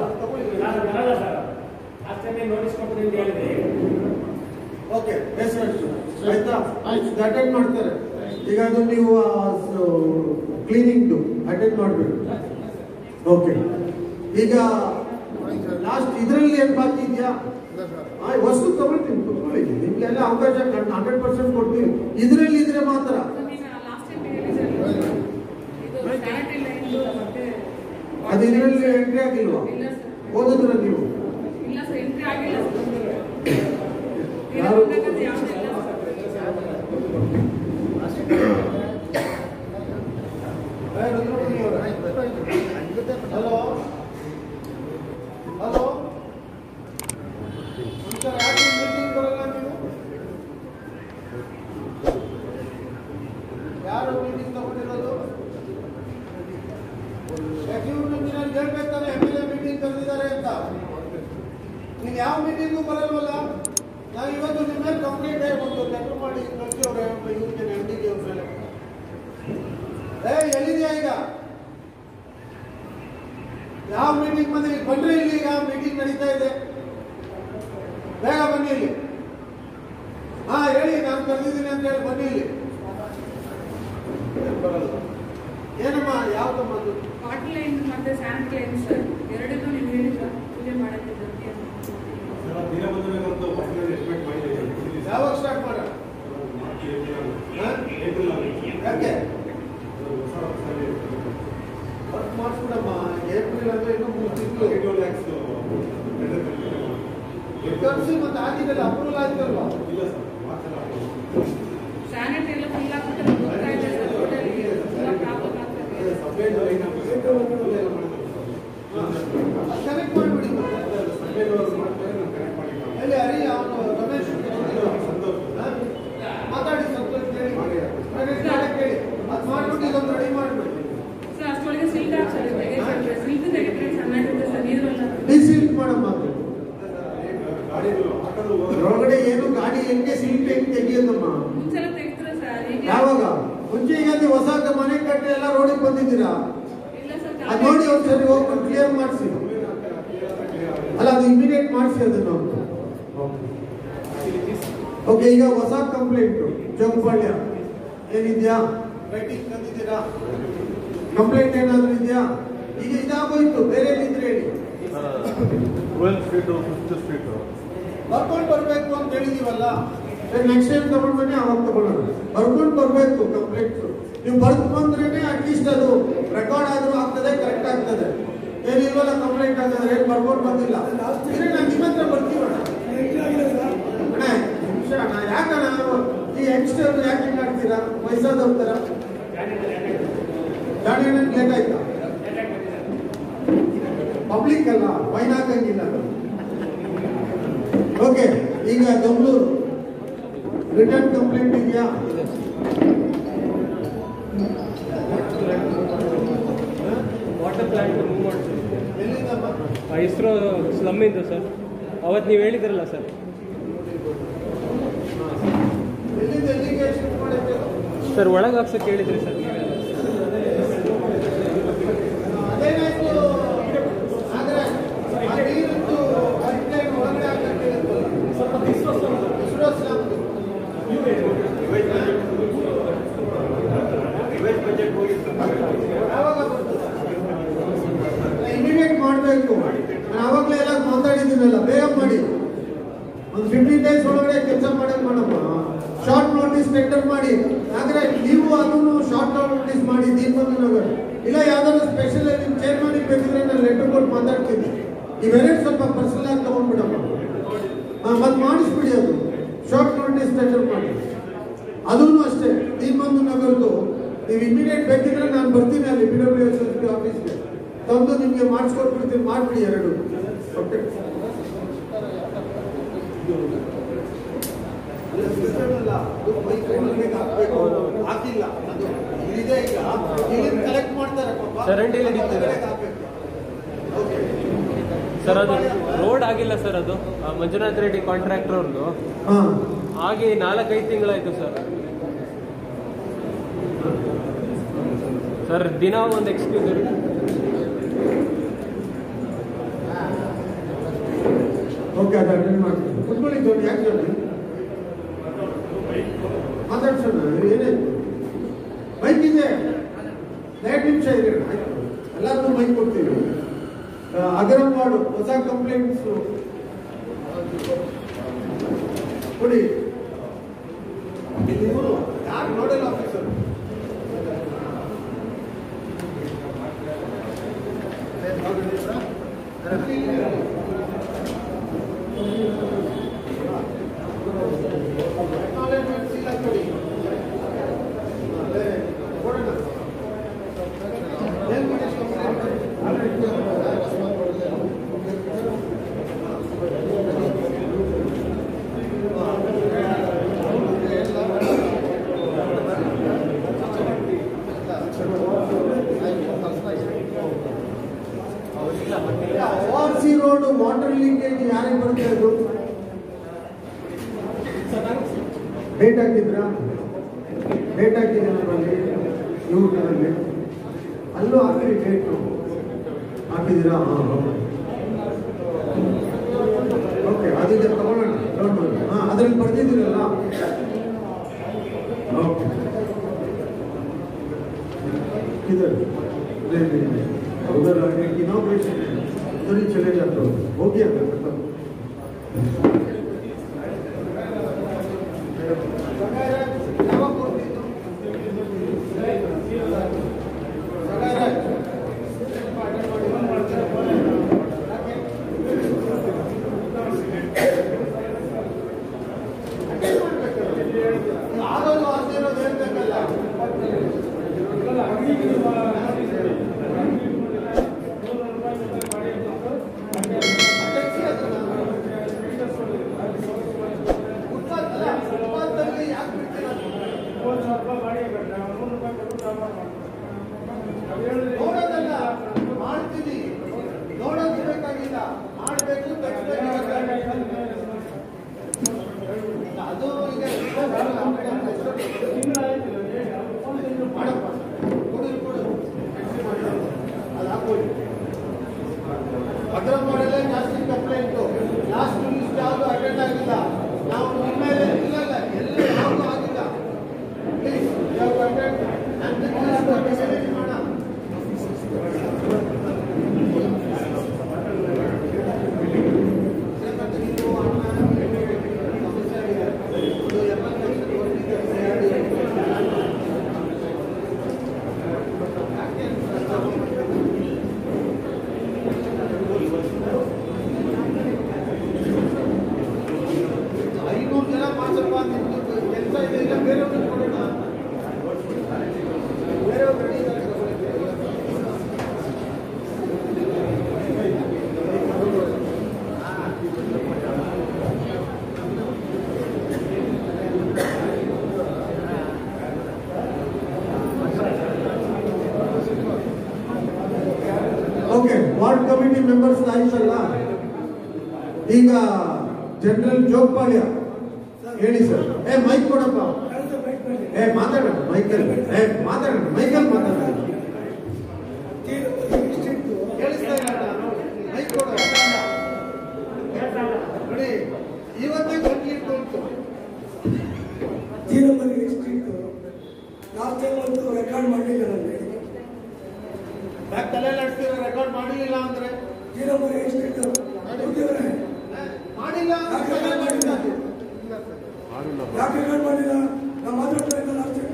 ತಗೊಳ್ಳಿ. ನೋಟಿಸ್ ಕೊಟ್ಟು ಅಂತ ಹೇಳಿದೆ ಓಕೆ ಹೆಸರು ಆಯ್ತಾ ಆಯ್ತು. ಅಟೆಂಡ್ ಮಾಡ್ತಾರೆ ಈಗ ಅದು ನೀವು ಕ್ಲೀನಿಂಗ್ದು ಅಟೆಂಡ್ ಮಾಡಬೇಕು ಓಕೆ ಈಗ ಲಾಸ್ಟ್ ಇದರಲ್ಲಿ ಏನು ಬಾಕಿ ಇದೆಯಾ ಆ, ವಸ್ತು ತಗೊಳ್ತೀನಿ ಕುತ್ಕೊಳ್ಳಿ ನಿಮ್ಗೆಲ್ಲ ಅವಕಾಶ ಹಂಡ್ರೆಡ್ ಪರ್ಸೆಂಟ್ ಕೊಡ್ತೀವಿ ಇದರಲ್ಲಿ ಇದ್ರೆ ಮಾತ್ರ ಅದು ಇದರಲ್ಲಿ ಎಂಟ್ರಿ ಆಗಿಲ್ವಾ ಓದಿದ್ರ ನೀವು ಯಾರು ಏ, ರುದ್ರಮುನಿ ಅವರೇ. ಹಲೋ ಹಲೋ ಸರ್ ಯಾಕೆ ಮೀಟಿಂಗ್ ಬರಲ್ಲ ನೀವು ಯಾರು ಮೀಟಿಂಗ್ ತಗೊಂಡಿರೋದು ಯಾಕೆ ಇವ್ರು ನಮ್ಗೆ ನಾನು ಹೇಳ್ಬೇಕಾದ್ರೆ ಎಮ್ ಎಲ್ ಎ ಮೀಟಿಂಗ್ ಕರೆದಿದ್ದಾರೆ ಅಂತ ನೀವು ಯಾವ ಮೀಟಿಂಗು ಬರಲ್ವಲ್ಲ ನಾನು ಇವತ್ತು ನಿಮ್ಮ ಮೇಲೆ ಕಂಪ್ಲೇಂಟ್ ಒಂದು ಲೆಟರ್ ಮಾಡಿ ಕಳಿಸಿವ್ರೆ ಇವ್ರಿಗೆ ಎಮ್ ಡಿಗೆ ಅವ್ರ ಮೇಲೆ ಏ ಎಲ್ಲಿದೆಯಾ ಈಗ ಯಾವ ಮೀಟಿಂಗ್ ಬಂದ್ರೆ ಈಗ ಬಂದ್ರೆ ಇಲ್ಲಿ ಈಗ ಮೀಟಿಂಗ್ ನಡೀತಾ ಇದೆ ಬೇಗ ಬನ್ನಿ ಇಲ್ಲಿ ಹಾ ಹೇಳಿ ನಾನು ಕರೆದಿದ್ದೀನಿ ಅಂತ ಹೇಳಿ ಬನ್ನಿ ಇಲ್ಲಿ ಬರಲ್ಲ ಏನಮ್ಮ ಯಾವ್ದಮ್ಮ ಅದು ವಾಟರ್ ಲೈನ್ ಮತ್ತೆ ಸ್ಯಾನಿಟ್ ಲೈನ್ ಸರ್ ಎರಡನ್ನೂ ನೀವು ಹೇಳಿ ಸರ್ ಪೂಜೆ ಮಾಡಕ್ಕೆ ಜಲ್ದಿ ಅಂತ. ಯಾವಾಗ ಸ್ಟಾರ್ಟ್ ಮಾಡ ಯಾಕೆ ವರ್ಕ್ ಮಾಡಿಸ್ಬಿಡಮ್ಮ ಏಪ್ರಿಲ್ ಅಂದ್ರೆ ಇನ್ನೂ ಮೂರು ತಿಂಗಳು ಕರ್ಸಿ ಮತ್ತೆ ಆಗಿದೆಲ್ಲ ಅಪ್ರೂವಲ್ ಆಯ್ತಲ್ವಾ ಸ್ಯಾನಿಟ್ ಎಲ್ಲ ಫುಲ್ ಆಗ್ಬಿಟ್ಟು ನಮ್ಗೆ ಹೋಗ್ತಾ ಇದೆ ಸರ್ ರೋಡಲ್ಲಿ ತುಂಬ ಪ್ರಾಬ್ಲಮ್ ಆಗ್ತದೆ ಕನೆಕ್ಟ್ ಮಾಡಿಬಿಡಿ ಎಲ್ಲಿ ಹರಿ ಅವನು ರಮೇಶ್ ಹಾ? ಮಾತಾಡಿ ಸಂತೋಷ್ ಕೇಳಿ ರಮೇಶ್ ನಾಳೆ ಕೇಳಿ ಅದು ಮಾಡ್ಬಿಟ್ಟು ಇದೊಂದು ರೆಡಿ ಮಾಡಿಬಿಡಿ ಸರ್ ಅಷ್ಟೊಳಗೆ ಸಿಲ್ಟ್ ಹಾಕ್ಸೋದು ತೆಗೆದ್ರೆ ಸಿಲ್ಟ್ ತೆಗೆದ್ರೆ ಚೆನ್ನಾಗಿರುತ್ತೆ ಸರ್ ನೀರೆಲ್ಲ ಡಿಸಿಲ್ಟ್ ಮಾಡಮ್ಮ ಒಳಗಡೆ ಏನು ಗಾಡಿ ಹೆಂಗೆ ಸೀಟ್ ಹೆಂಗೆ ತೆಗಿಯೋದಮ್ಮ ಮುಂಚೆಲ್ಲ ತೆಗೆದ್ರೆ ಸರ್ ಈಗ ಯಾವಾಗ ಮುಂಚೆ ಈಗ ನೀವು ಹೊಸ ಮನೆ ಕಟ್ಟಿ ಎಲ್ಲ ರೋಡಿಗೆ ಬಂದಿದ್ದೀರಾ ಇಲ್ಲ ಸರ್ ಅದು ನೋಡಿ ಒಂದ್ಸರಿ ಹೋಗ್ಬಿಟ್ಟು ಕ್ಲಿಯರ್ ಮಾಡಿಸಿ ಅಲ್ಲ ಅದು ಇಮಿಡಿಯೇಟ್ ಮಾಡಿಸಿ ಅದನ್ನು ಓಕೆ ಈಗ ಹೊಸ ಕಂಪ್ಲೇಂಟ್ ಜೋಗಪಾಳ್ಯ ಏನಿದ್ಯಾ ರೈಟಿಂಗ್ ತಂದಿದ್ದೀರಾ ಕಂಪ್ಲೇಂಟ್ ಏನಾದ್ರು ಇದೆಯಾ ಈಗ ಇದಾಗೋಯ್ತು ಬೇರೆ ಇದ್ರೆ ಹೇಳಿ ಟ್ವೆಲ್ತ್ ಸ್ಟ್ರೀಟು ಫಿಫ್ತ್ ಸ್ಟ್ರೀಟು ಬರ್ಕೊಂಡು ಬರ್ಬೇಕು ಅಂತ ಹೇಳಿದೀವಲ್ಲ ನೆಕ್ಸ್ಟ್ ಟೈಮ್ ತಗೊಂಡ್ ಬನ್ನಿ ಅವಾಗ ತಗೊಳ್ಳೋಣ ಬರ್ಕೊಂಡು ಬರ್ಬೇಕು ಕಂಪ್ಲೇಂಟ್ ನೀವು ಬರ್ದು ಬಂದ್ರೇನೆ ಅಟ್ಲೀಸ್ಟ್ ಅದು ರೆಕಾರ್ಡ್ ಆದ್ರೂ ಆಗ್ತದೆ ಕರೆಕ್ಟ್ ಆಗ್ತದೆ ಏನಿಲ್ವಲ್ಲ ಕಂಪ್ಲೇಂಟ್ ಆಗ್ತದೆ ಏನ್ ಬರ್ಕೊಂಡು ಬಂದಿಲ್ಲ ಇದ್ರೆ ನಾನು ನಿಮ್ಮ ಹತ್ರ ಬರ್ತೀವಣ್ಣ ಅಣ್ಣ ನಿಮಿಷ ಅಣ್ಣ ಯಾಕಣ್ಣ ಈ ಯಂಗ್ಸ್ಟರ್ ಯಾಕೆ ಹಿಂಗ್ ಆಡ್ತೀರಾ ವಯಸ್ಸಾದವ್ರ ಥರ ಗಾಡಿ ಲೇಟ್ ಆಯ್ತಾ ಪಬ್ಲಿಕ್ ಅಲ್ಲ ಫೈನ್ ಹಾಕಂಗಿಲ್ಲ ಓಕೆ ಈಗ ಬೆಂಗಳೂರು ರಿಟರ್ನ್ ಕಂಪ್ಲೇಂಟ್ ಇದೆಯಾ ವಾಟರ್ ಪ್ಲಾಂಟ್ ಮೂವ್ ಮಾಡ್ತೀವಿ ಎಲ್ಲಿಂದಮ್ಮ ಇಸ್ರೋ ಸ್ಲಮ್ಮಿಂದು ಸರ್ ಅವತ್ತು ನೀವು ಹೇಳಿದ್ರಲ್ಲ ಸರ್ ಎಲ್ಲಿಂದ ಎಲ್ಲಿಗೆ ಶಿಫ್ಟ್ ಮಾಡಿದ್ದೆ ಸರ್ ಒಳಗೆ ಹಾಕ್ಸಕ್ಕೆ ಹೇಳಿದ್ರಿ ಸರ್ ನೀವೆಲ್ಲ ಅದೇನಾಯ್ತು ಆದ್ರೆ ಆ ನೀರಿದ್ದು ಪೈಪ್ಲೈನ್ ಒಳಗಡೆ ಹಾಕಕ್ಕೆ ಹೇಳಿದ್ವಲ್ಲ. ISRO slab. ಯಾವಾಗ ಇಮಿಡಿಯೇಟ್ ಮಾಡಬೇಕು ನಾನು ಆವಾಗಲೇ ಎಲ್ಲ ಮಾತಾಡಿದ್ದೀನಲ್ಲ ಬೇಗ ಮಾಡಿ ಒಂದು ಫಿಫ್ಟೀನ್ ಡೇಸ್ ಒಳಗಡೆ ಕೆಲಸ ಮಾಡಕ್ ಮಾಡಮ್ಮ ಶಾರ್ಟ್ ನೋಟಿಸ್ ಟೆಂಡರ್ ಮಾಡಿ ಆದ್ರೆ ನೀವು ಅದನ್ನು ಶಾರ್ಟ್ ನೋಟಿಸ್ ಮಾಡಿ ದೀಪಂಗ ನಗರ್ ಇಲ್ಲ ಯಾವ್ದಾದ್ರು ಸ್ಪೆಷಲ್ ನಿಮ್ ಚೇರ್ಮನ್ ಬೇಕಿದ್ರೆ ನಾನು ಲೆಟರ್ ಕೊಟ್ಟು ಮಾತಾಡ್ತೀನಿ ಇವೆರಡು ಸ್ವಲ್ಪ ಪರ್ಸನಲ್ ಆಗಿ ತಗೊಂಡ್ಬಿಡಮ್ಮ ಮತ್ತೆ ಮಾಡಿಸ್ಬಿಡಿ ಅದು ಶಾರ್ಟ್ ನೋಟಿಸ್ ಟೆಂಡರ್ ಮಾಡಿ ಅದೂ ಅಷ್ಟೇ ದೀಪಂದು ನಗರದ್ದು ನೀವು ಇಮಿಡಿಯೇಟ್ ಬೇಕಿದ್ರೆ ನಾನು ಬರ್ತೀನಿ ಅಲ್ಲಿ B W S S P ಆಫೀಸ್ಗೆ ತಂದು ನಿಮಗೆ ಮಾಡಿಸ್ಕೊಟ್ಬಿಡ್ತೀನಿ ಮಾಡ್ಬಿಡಿ ಎರಡು ಓಕೆ ಹಾಕಿಲ್ಲ ಅದು ಇದೆ ಈಗ ಇಲ್ಲಿಂದ ಕಲೆಕ್ಟ್ ಮಾಡ್ತಾರೆ ಪಾಪ. ಚರಂಡಿಲಿ ಹಿಡಿತದೆ. ಓಕೆ ಸರ್ ಅದು ರೋಡ್ ಆಗಿಲ್ಲ ಸರ್ ಅದು ಆ ಮಂಜುನಾಥ್ ರೆಡ್ಡಿ ಕಾಂಟ್ರಾಕ್ಟರ್ ಅವ್ರದ್ದು ಹಾ ಆಗಿ ನಾಲ್ಕೈದು ತಿಂಗಳಾಯ್ತು ಸರ್ ಸರ್ ದಿನ ಒಂದು ಎಕ್ಸ್ಕ್ಯೂಸ್ ಓಕೆ ಅದು ಅಟೆಂಡ್ ಮಾಡ್ತೀನಿ ಕುತ್ಕೊಳ್ಳಿ ಜೋಡಿ ಯಾಕೆ ಜೋಡಿ ಮಾತಾಡ್ಸೋಣ ಏನಾಯ್ತು ಬೈಕ್ ಇದೆ ಎರಡು ನಿಮಿಷ ಇದೆ ಆಯ್ತು ಎಲ್ಲರಿಗೂ ಬೈಕ್ ಕೊಡ್ತೀವಿ ಆ, ಅಗರಂ ಮಾಡು ಹೊಸ ಕಂಪ್ಲೇಂಟ್ಸ್ ಕೊಡಿ ಇಲ್ಲಿ ಇವರು ಯಾರು nodal officer R C road water leakage ಯಾರಿಗೆ ಬರುತ್ತೆ ಅದು ಡೇಟ್ ಹಾಕಿದ್ರಾ ಡೇಟ್ ಹಾಕಿದ್ರೆ ನಮ್ಮಲ್ಲಿ ಯೂಟ್ಯೂಬಲ್ಲಿ ಅಲ್ಲೂ ಹಾಕಿ ಡೇಟು ಹಾಕಿದ್ದೀರಾ ಹಾಂ ಓಕೆ ಅದಿದೆ ತಗೊಳ್ಳೋಣ ತಗೊಂಡು ಹಾಂ ಅದ್ರಲ್ಲಿ ಬರ್ತಿದ್ದೀರಲ್ಲ ಓಕೆ किधर नहीं नहीं नहीं उधर एक इनोग्रेशन है उधर ही चले जाते हो हो गया मैं खत्म ಆಗೋದು ಆಗದೆ ಇರೋದು ಹೇಳ್ಬೇಕಲ್ಲ ನೋಡೋದಲ್ಲ ಮಾಡ್ತೀವಿ ನೋಡೋದು ಬೇಕಾಗಿಲ್ಲ ಮಾಡಬೇಕು ಅದು ಈಗ ವಾರ್ಡ್ ಕಮಿಟಿ ಮೆಂಬರ್ಸ್ ಆಯ್ತಲ್ಲ ಈಗ ಜನರಲ್ ಜೋಗ್ಪಾಳ್ಯ ಹೇಳಿ ಸರ್ ಏ ಮೈಕ್ ಕೊಡಪ್ಪ ಏ ಮಾತಾಡೋಣ ಮೈಕಲ್ ಏ ಮಾತಾಡೋಣ ಮೈಕಲ್ ಮಾತಾಡೋಣ ಕೇಳಿಸ್ತಾ ಇಲ್ಲ ಮೈಕ್ ಕೊಡ ನೋಡಿ ಇವತ್ತೇ ಗಂಟ್ಲು ಇಟ್ಕೊಳ್ತು ತೀರಮಲ್ಲಿ ಎಷ್ಟಿತ್ತು ಲಾಸ್ಟ್ ಟೈಮ್ ಒಂದು ರೆಕಾರ್ಡ್ ಮಾಡಲಿಲ್ಲ ನನಗೆ ಯಾಕೆ ತಲೆ ರೆಕಾರ್ಡ್ ಮಾಡಲಿಲ್ಲ ಅಂದ್ರೆ ತೀರಮಲ್ಲಿ ಎಷ್ಟಿತ್ತು ಗೊತ್ತಿವ್ರೆ ಮಾಡಿಲ್ಲ ಯಾಕೆ ರೆಕಾರ್ಡ್ ಮಾಡಿಲ್ಲ ಯಾಕೆ ರೆಕಾರ್ಡ್ ಮಾಡಿಲ್ಲ ನಾವು ಮಾತಾಡ್ತಾ ಇಲ್ಲ ಲಾಸ್ಟ್ ಟೈಮ್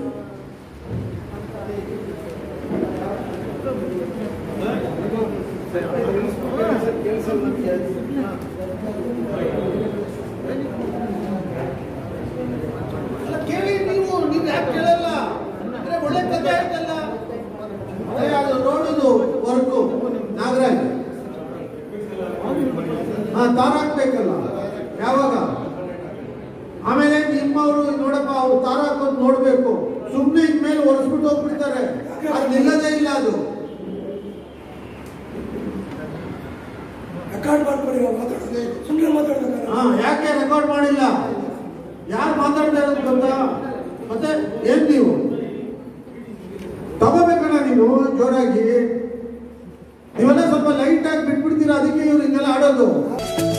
ಅಲ್ಲ ಕೇಳಿ ನೀವು ನೀವು ಯಾಕೆ ಕೇಳಲ್ಲ ಅಂದ್ರೆ ಒಳ್ಳೆ ಕಥೆ ಆಯ್ತಲ್ಲ ಅದೇ ಅದು ರೋಡದು ವರ್ಕು ನಾಗರಾಜ್ ಹಾ ತಾರಾಕ್ಬೇಕಲ್ಲ ಯಾವಾಗ ಆಮೇಲೆ ನಿಮ್ಮವರು ನೋಡಪ್ಪ ಅವ್ರು ತಾರಾಕೋದ್ ನೋಡ್ಬೇಕು ಸುಮ್ಮನೆ ಇದ್ಮೇಲೆ ಒರೆಸ್ಬಿಟ್ಟು ಹೋಗ್ಬಿಡ್ತಾರೆ ಅದು ನಿಲ್ಲದೇ ಇಲ್ಲ ಅದು ರೆಕಾರ್ಡ್ ಮಾಡ್ಕೊಳ್ಳಿ ನಾವು ಮಾತಾಡೋದು ಸುಮ್ಮನೆ ಮಾತಾಡ್ತಾರೆ ಹಾ ಯಾಕೆ ರೆಕಾರ್ಡ್ ಮಾಡಿಲ್ಲ ಯಾರು ಮಾತಾಡ್ತಾ ಇರೋದು ಗೊತ್ತಾ ಮತ್ತೆ ಏನ್ ನೀವು ತಗೋಬೇಕಣ್ಣ ನೀನು ಜೋರಾಗಿ ನೀವೆಲ್ಲ ಸ್ವಲ್ಪ ಲೈಟ್ ಆಗಿ ಬಿಟ್ಬಿಡ್ತೀರಾ ಅದಕ್ಕೆ ಇವ್ರು ಹಿಂಗೆಲ್ಲ ಆಡೋದು